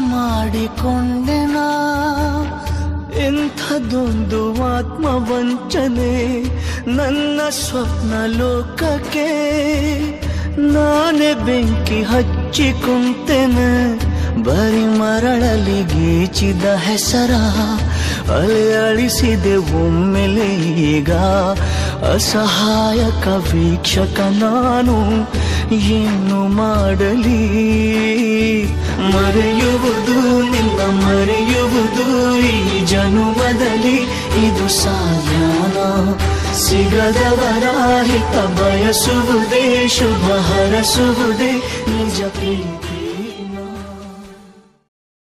ಮಾಡಿಕೊಂಡೆನಾ ಎಂಥದೊಂದು ಆತ್ಮವಂಚನೆ ನನ್ನ ಸ್ವಪ್ನ ಲೋಕಕ್ಕೆ ನಾನೇ ಬೆಂಕಿ ಹಚ್ಚಿಕೊಂತೆನೆ ಬರಿ ಮರಳಲಿ ಗೀಚಿದ ಹೆಸರ ಅಲೆ ಅಳಿಸಿದೆ ಒಮ್ಮೆಲೆ ಈಗ ಅಸಹಾಯಕ ವೀಕ್ಷಕ ನಾನು ಏನು ಮಾಡಲಿ ಮರೆಯುವುದು ನಿನ್ನ ಮರೆಯುವುದು ಈ ಜನುಮದಲ್ಲಿ ಇದು ಸಾಧ್ಯಾನ ಸಿಗದವರ ಹಿತ ಬಯಸುವುದೇ ಶುಭ ಹರಸುವುದೇ ನಿಜ ಪ್ರೀತಿ